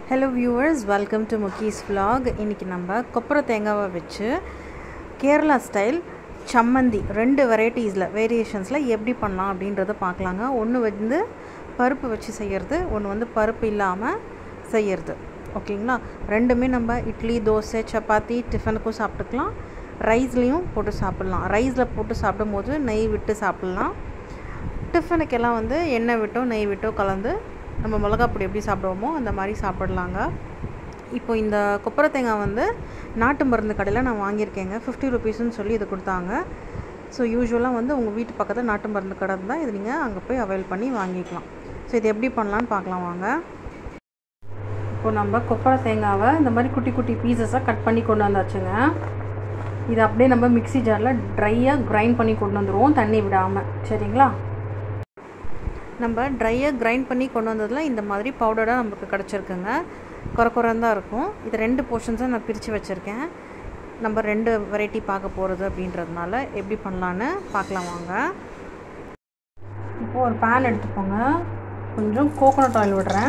hello viewers welcome to Mukki's vlog இன்றைக்கி நம்ம கொப்பரை தேங்காவை வச்சு கேரளா ஸ்டைல் சம்மந்தி ரெண்டு வெரைட்டிஸில் வேரியேஷன்ஸில் எப்படி பண்ணலாம் அப்படின்றத பார்க்கலாங்க ஒன்று வந்து பருப்பு வச்சு செய்கிறது ஒன்று வந்து பருப்பு இல்லாமல் செய்கிறது ஓகேங்களா ரெண்டுமே நம்ம இட்லி தோசை சப்பாத்தி டிஃபனுக்கும் சாப்பிட்டுக்கலாம் ரைஸ்லேயும் போட்டு சாப்பிட்லாம் ரைஸில் போட்டு சாப்பிடும்போது நெய் விட்டு சாப்பிட்லாம் டிஃபனுக்கெல்லாம் வந்து எண்ணெய் விட்டோ நெய் விட்டோ கலந்து நம்ம மிளகா பொடி எப்படி சாப்பிடுவோமோ அந்த மாதிரி சாப்பிடலாங்க இப்போ இந்த கொப்பரை தேங்காய் வந்து நாட்டு மருந்து கடையில் நான் வாங்கியிருக்கேங்க ஃபிஃப்டி ருபீஸ்னு சொல்லி இது கொடுத்தாங்க ஸோ யூஸ்வலாக வந்து உங்கள் வீட்டு பக்கத்தில் நாட்டு மருந்து கடை இருந்தால் இது நீங்கள் அங்கே போய் அவைல் பண்ணி வாங்கிக்கலாம் ஸோ இது எப்படி பண்ணலான்னு பார்க்கலாம் வாங்க இப்போ நம்ம கொப்பரை தேங்காவை இந்த மாதிரி குட்டி குட்டி பீசஸாக கட் பண்ணி கொண்டு வந்தாச்சுங்க இது அப்படியே நம்ம மிக்ஸி ஜாரில் ட்ரையாக கிரைண்ட் பண்ணி கொண்டு வந்துடுவோம் தண்ணி விடாமல் சரிங்களா நம்ம ட்ரையாக கிரைண்ட் பண்ணி கொண்டு வந்ததில் இந்த மாதிரி பவுடராக நமக்கு கிடச்சிருக்குங்க குறை குறைந்தான் இருக்கும் இது ரெண்டு போர்ஷன்ஸாக நான் பிரித்து வச்சுருக்கேன் நம்ம ரெண்டு வெரைட்டி பார்க்க போகிறது அப்படின்றதுனால எப்படி பண்ணலான்னு பார்க்கலாம் வாங்க இப்போது ஒரு பேன் எடுத்துக்கோங்க கொஞ்சம் கோகோனட் ஆயில் விடுறேன்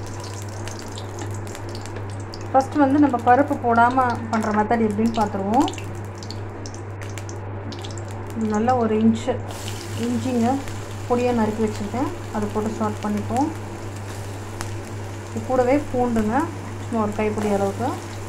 ஃபஸ்ட்டு வந்து நம்ம பருப்பு போடாமல் பண்ணுற மெத்தட் எப்படின்னு பார்த்துருவோம் நல்ல ஒரு இன்ச்சு இஞ்சிங்க பொடியாக நறுக்கி வச்சுருக்கேன் அதை போட்டு ஸ்டார்ட் பண்ணிப்போம் இது கூடவே பூண்டுங்க சும்மா ஒரு கைப்பிடி அளவுக்கு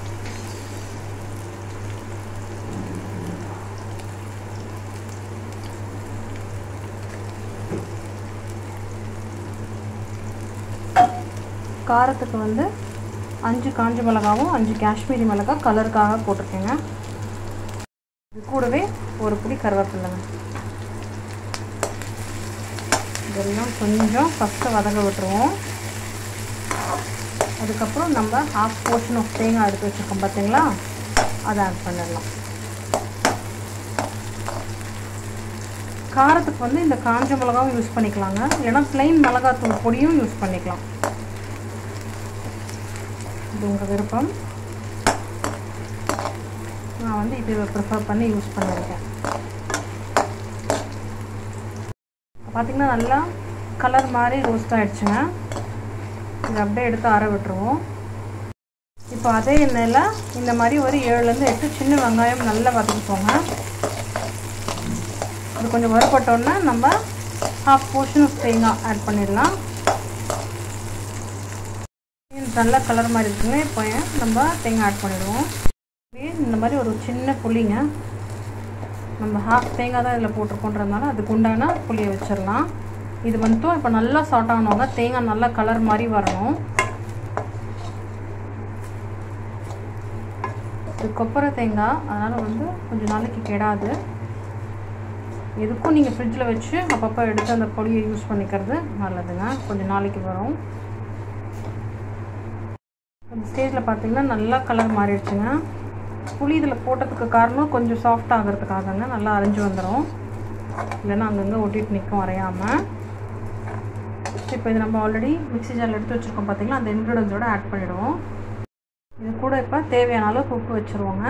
காரத்துக்கு வந்து அஞ்சு காஞ்ச மிளகாவும் அஞ்சு காஷ்மீரி மிளகா கலருக்காக போட்டிருக்கேங்க இது கூடவே ஒரு பிடி கருவேப்பில்லைங்க இதெல்லாம் கொஞ்சம் ஃபஸ்ட்டு வதங்க விட்டுருவோம் அதுக்கப்புறம் நம்ம ஹாஃப் போர்ஷன் ஆஃப் தேங்காய் எடுத்து வச்சுருக்கோம் பார்த்தீங்களா அதை ஆட் பண்ணிடலாம் காரத்துக்கு வந்து இந்த காஞ்ச மிளகாவும் யூஸ் பண்ணிக்கலாங்க இல்லைனா ப்ளைன் மிளகாத்தூள் பொடியும் யூஸ் பண்ணிக்கலாம் இது உங்கள் விருப்பம் நான் வந்து இது ப்ரிஃபர் பண்ணி யூஸ் பண்ணியிருக்கேன் பார்த்திங்கன்னா நல்லா கலர் மாதிரி ரோஸ்ட் ஆகிடுச்சுங்க இது அப்படியே எடுத்து அரை விட்டுருவோம் இப்போ அதே எண்ணெயில் இந்த மாதிரி ஒரு ஏழுலேருந்து எட்டு சின்ன வெங்காயம் நல்லா வதக்கிப்போங்க அது கொஞ்சம் வறுபட்டோன்னே நம்ம ஹாஃப் போர்ஷன் ஆஃப் தேங்காய் ஆட் பண்ணிடலாம் நல்ல கலர் மாதிரி இருக்குங்க இப்போ நம்ம தேங்காய் ஆட் பண்ணிடுவோம் இந்த மாதிரி ஒரு சின்ன புளிங்க நம்ம ஹாஃப் தேங்காய் தான் இதில் போட்டிருக்கோன்றதுனால அதுக்கு உண்டான புளியை வச்சிடலாம் இது வந்துட்டும் இப்போ நல்லா சாட் ஆனவங்க தேங்காய் நல்லா கலர் மாதிரி வரணும் இது கொப்பரை தேங்காய் அதனால் வந்து கொஞ்சம் நாளைக்கு கெடாது எதுக்கும் நீங்கள் ஃப்ரிட்ஜில் வச்சு அப்பப்போ எடுத்து அந்த பொடியை யூஸ் பண்ணிக்கிறது நல்லதுங்க கொஞ்சம் நாளைக்கு வரும் அந்த ஸ்டேஜில் பார்த்தீங்கன்னா நல்லா கலர் மாறிடுச்சுங்க புளி இதில் போட்டதுக்கு காரணம் கொஞ்சம் சாஃப்ட் ஆகிறதுக்காகங்க நல்லா அரைஞ்சி வந்துடும் இல்லைன்னா அங்கங்கே ஒட்டிட்டு நிற்கும் அரையாமல் இப்போ இது நம்ம ஆல்ரெடி மிக்ஸி ஜாரில் எடுத்து வச்சுருக்கோம் பார்த்தீங்களா அந்த இன்க்ரீடியன்ஸோடு ஆட் பண்ணிவிடுவோம் இது கூட இப்போ தேவையான அளவுக்கு உப்பு வச்சுருவோங்க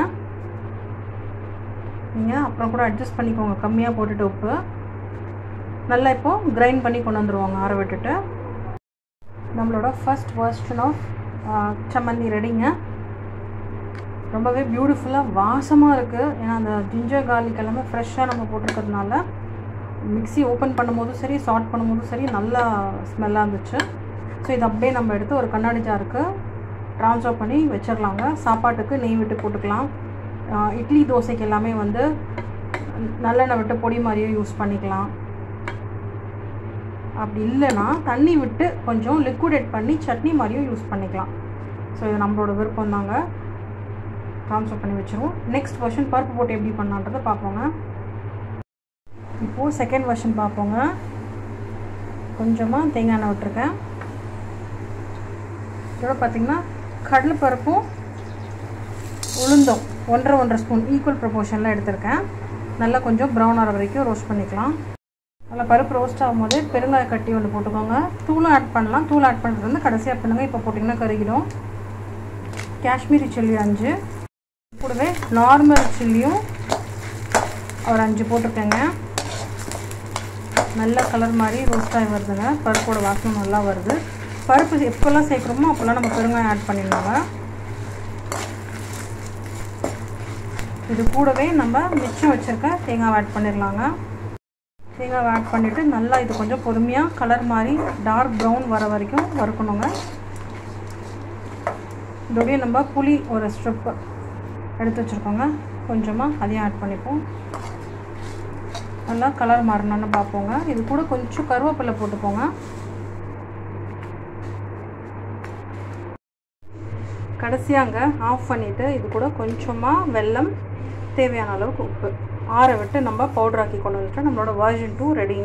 நீங்கள் அப்புறம் கூட அட்ஜஸ்ட் பண்ணிக்கோங்க கம்மியாக போட்டுட்டு உப்பு நல்லா இப்போது கிரைண்ட் பண்ணி கொண்டு வந்துடுவாங்க ஆற விட்டுட்டு நம்மளோட ஃபஸ்ட் வெர்ஷன் ஆஃப் சம்மந்தி ரெடிங்க ரொம்பவே பியூட்டிஃபுல்லாக வாசமாக இருக்குது ஏன்னா அந்த ஜிஞ்சர் கார்லிக் எல்லாமே ஃப்ரெஷ்ஷாக நம்ம போட்டிருக்கிறதுனால மிக்ஸி ஓப்பன் பண்ணும்போதும் சரி சார்ட் பண்ணும்போதும் சரி நல்லா ஸ்மெல்லாக இருந்துச்சு ஸோ இது அப்படியே நம்ம எடுத்து ஒரு கண்ணாடி ஜாருக்கு ட்ரான்ஸ்ஃபர் பண்ணி வச்சிடலாங்க சாப்பாட்டுக்கு நெய் விட்டு போட்டுக்கலாம் இட்லி தோசைக்கு எல்லாமே வந்து நல்லெண்ணெய் விட்டு பொடி மாதிரியும் யூஸ் பண்ணிக்கலாம் அப்படி இல்லைன்னா தண்ணி விட்டு கொஞ்சம் லிக்விடேட் பண்ணி சட்னி மாதிரியும் யூஸ் பண்ணிக்கலாம் ஸோ இது நம்மளோட விருப்பம் தாங்க ட்ரான்ஸ்ஃபர் பண்ணி வச்சுருவோம் நெக்ஸ்ட் வெர்ஷன் பருப்பு போட்டு எப்படி பண்ணான்றதை பார்ப்போங்க இப்போது செகண்ட் வெர்ஷன் பார்ப்போங்க கொஞ்சமாக தேங்காய் எண்ணெய் விட்டுருக்கேன் இதோட பார்த்திங்கன்னா கடலைப்பருப்பும் உளுந்தும் ஒன்றரை ஒன்றரை ஸ்பூன் ஈக்குவல் ப்ரொபோர்ஷனில் எடுத்திருக்கேன் நல்லா கொஞ்சம் ப்ரௌன் ஆகிற வரைக்கும் ரோஸ்ட் பண்ணிக்கலாம் நல்லா பருப்பு ரோஸ்ட் ஆகும்போது பெருங்காய கட்டி ஒன்று போட்டுக்கோங்க தூளும் ஆட் பண்ணலாம் தூள் ஆட் பண்ணுறது வந்து கடைசியாக பண்ணுங்கள் இப்போ போட்டிங்கன்னா கருகிடும் காஷ்மீரி சில்லி அஞ்சு கூடவே நார்மல் சில்லியும் ஒரு அஞ்சு போட்டிருக்கேங்க நல்ல கலர் மாதிரி ரோஸ்ட் ஆகி வருதுங்க பருப்போட வாசனை நல்லா வருது பருப்பு எப்போல்லாம் சேர்க்குறோமோ அப்போல்லாம் நம்ம பெருங்காயம் ஆட் பண்ணிடலாங்க இது கூடவே நம்ம மிச்சம் வச்சுருக்க தேங்காவை ஆட் பண்ணிடலாங்க தேங்காவை ஆட் பண்ணிவிட்டு நல்லா இது கொஞ்சம் பொறுமையாக கலர் மாதிரி டார்க் ப்ரௌன் வர வரைக்கும் வறுக்கணுங்க இதோடய நம்ம புளி ஒரு ஸ்ட்ரிப்பு எடுத்து வச்சுருக்கோங்க கொஞ்சமாக அதையும் ஆட் பண்ணிப்போம் நல்லா கலர் மாறணும்னு பார்ப்போங்க இது கூட கொஞ்சம் கருவேப்பிலை போட்டுப்போங்க கடைசியாங்க ஆஃப் பண்ணிவிட்டு இது கூட கொஞ்சமாக வெல்லம் தேவையான அளவுக்கு உப்பு ஆற விட்டு நம்ம பவுடராக்கி கொண்டு வந்துட்டு நம்மளோட வர்ஜன் டூ ரெடிங்க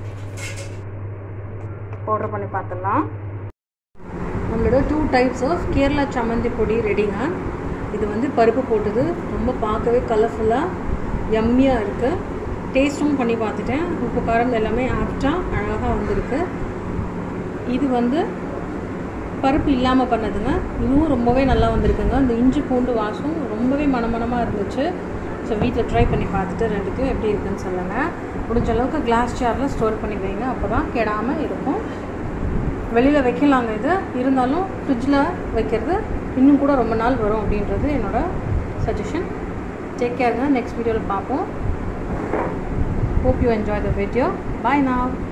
பவுடர் பண்ணி பார்த்துடலாம் நம்மளோட டூ டைப்ஸ் ஆஃப் கேரளா சம்மந்தி பொடி ரெடிங்க இது வந்து பருப்பு போட்டது ரொம்ப பார்க்கவே கலர்ஃபுல்லாக எம்மியாக இருக்குது டேஸ்ட்டும் பண்ணி பார்த்துட்டேன் உப்பு காரம் எல்லாமே ஆப்டாக அழகாக வந்திருக்கு இது வந்து பருப்பு இல்லாமல் பண்ணதுங்க இதுவும் ரொம்பவே நல்லா வந்திருக்குங்க இந்த இஞ்சி பூண்டு வாசம் ரொம்பவே மனமனமாக இருந்துச்சு ஸோ வீட்டில் ட்ரை பண்ணி பார்த்துட்டு ரெண்டுக்கும் எப்படி இருக்குன்னு சொல்லுங்கள் முடிஞ்ச அளவுக்கு கிளாஸ் ஜாரில் ஸ்டோர் பண்ணி வைங்க அப்போ தான் கெடாமல் இருக்கும் வெளியில் வைக்கலாங்க இது இருந்தாலும் ஃப்ரிட்ஜில் வைக்கிறது இன்னும் கூட ரொம்ப நாள் வரும் அப்படின்றது என்னோடய சஜஷன் டேக் கேருங்க நெக்ஸ்ட் வீடியோவில் பார்ப்போம் hope you enjoy the video bye now